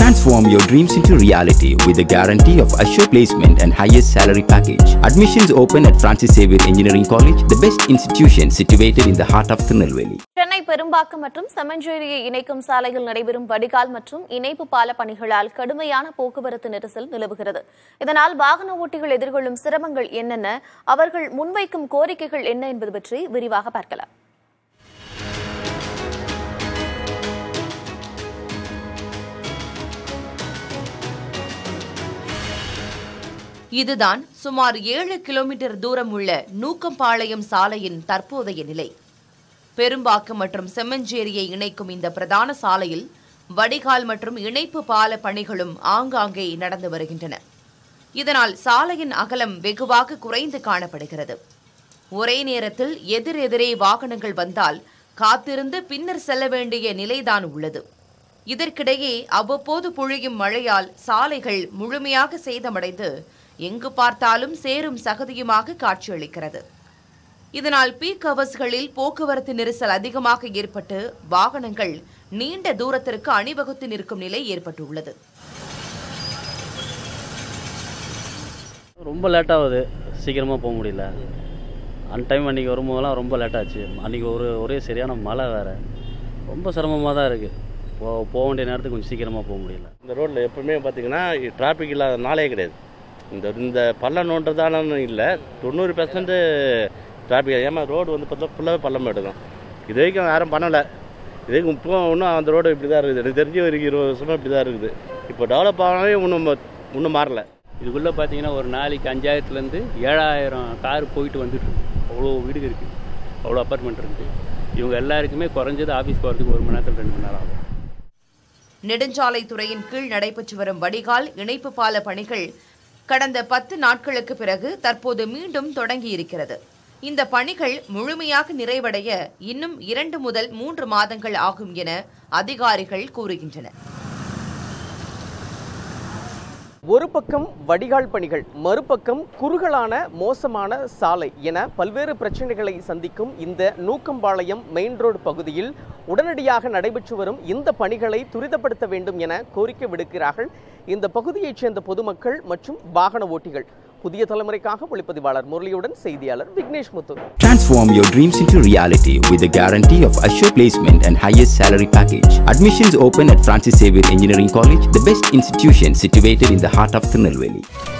Transform your dreams into reality with the guarantee of assured placement and highest salary package. Admissions open at Francis Xavier Engineering College, the best institution situated in the heart of Tirunelveli. Chennai Perumbakkam மற்றும் செமஞ்சேரியை இணைக்கும் சாலையில் நடைபெறும் வடிகால் மற்றும் இணைப்பு பால பணிகளால் கடுமையான போக்குவரத்து நெரிசல் நிலவுகிறது இதனால் வாகன ஓட்டிகள் எதிர்கொள்ளும் சிரமங்கள் என்னென்ன அவர்கள் முன்வைக்கும் கோரிக்கைகள் என்ன என்பது பற்றி விரிவாக பார்க்கலாம் இதுதான் சுமார் ஏழு கிலோமீட்டர் தூரம் உள்ள நூக்கம்பாளையம் சாலையின் தற்போதைய நிலை பெரும்பாக்கம் மற்றும் செம்மஞ்சேரியை இணைக்கும் இந்த பிரதான சாலையில் வடிகால் மற்றும் இணைப்பு பால பணிகளும் ஆங்காங்கே நடந்து வருகின்றன இதனால் சாலையின் அகலம் வெகுவாக குறைந்து காணப்படுகிறது ஒரே நேரத்தில் எதிரெதிரே வாகனங்கள் வந்தால் காத்திருந்து பின்னர் செல்ல வேண்டிய நிலைதான் உள்ளது இதற்கிடையே அவ்வப்போது பொழியும் மழையால் சாலைகள் முழுமையாக சேதமடைந்து எங்கு பார்த்தாலும் சேரும் சகதியுமாக காட்சியளிக்கிறது இதனால் பீக் ஹவர்ஸ்களில் போக்குவரத்து நெரிசல் அதிகமாக ஏற்பட்டு வாகனங்கள் நீண்ட தூரத்திற்கு அணிவகுத்து நிற்கும் நிலை ஏற்பட்டுள்ளது ரொம்ப லேட் ஆகுது சீக்கிரமாக போக முடியல அன் டைம் அன்றைக்கி வரும்போதெல்லாம் ரொம்ப லேட் ஆச்சு அன்றைக்கி ஒரு ஒரே சரியான மழை வேறு ரொம்ப சிரமமாக தான் இருக்குது போ போக வேண்டிய நேரத்துக்கு கொஞ்சம் சீக்கிரமாக போக முடியல இந்த ரோட்டில் எப்பவுமே பார்த்தீங்கன்னா டிராஃபிக் இல்லாத நாளே கிடையாது இந்த இந்த பள்ளம் நோன்றதான இல்லை தொண்ணூறு பெர்சன்ட் டிராஃபிக் ஏமா ரோடு வந்து பார்த்தா ஃபுல்லாகவே பள்ளம் தான் இது வரைக்கும் யாரும் பண்ணலை இது வரைக்கும் இப்போ இன்னும் அந்த ரோடு இப்படி தான் இருக்குது எனக்கு தெரிஞ்ச ஒரு இருபது வருஷமாக இப்படி தான் இருக்குது இப்போ டெவலப் ஆகவே இன்னும் இன்னும் மாறல இதுக்குள்ளே பார்த்தீங்கன்னா ஒரு நாளைக்கு அஞ்சாயிரத்துலேருந்து ஏழாயிரம் கார் போயிட்டு வந்துட்டு இருக்கு அவ்வளோ வீடு இருக்குது அவ்வளோ அப்பார்ட்மெண்ட் இருக்குது இவங்க எல்லாருக்குமே குறைஞ்சது ஆஃபீஸ் போகிறதுக்கு ஒரு மணி நேரத்தில் ரெண்டு மணி நேரம் ஆகும் நெடுஞ்சாலைத்துறையின் கீழ் நடைபெற்று வரும் வடிகால் இணைப்பு பால பணிகள் கடந்த பத்து நாட்களுக்கு பிறகு தற்போது மீண்டும் தொடங்கியிருக்கிறது இந்த பணிகள் முழுமையாக நிறைவடைய இன்னும் இரண்டு முதல் மூன்று மாதங்கள் ஆகும் என அதிகாரிகள் கூறுகின்றனர் ஒரு பக்கம் வடிகால் பணிகள் மறுபக்கம் குறுகலான மோசமான சாலை என பல்வேறு பிரச்சனைகளை சந்திக்கும் இந்த நூக்கம்பாளையம் மெயின் ரோடு பகுதியில் உடனடியாக நடைபெற்று வரும் இந்த பணிகளை துரிதப்படுத்த வேண்டும் என கோரிக்கை விடுக்கிறார்கள் இந்த பகுதியைச் சேர்ந்த பொதுமக்கள் மற்றும் வாகன ஓட்டிகள் புதிய தலைமுறைக்காக ஒளிப்பதிவாளர் முரளியுடன் செய்தியாளர் விக்னேஷ் முத்து Transform your dreams into reality with the guarantee of assured placement and highest salary package. Admissions open at Francis Xavier Engineering College, the best institution situated in the heart of Tirunelveli.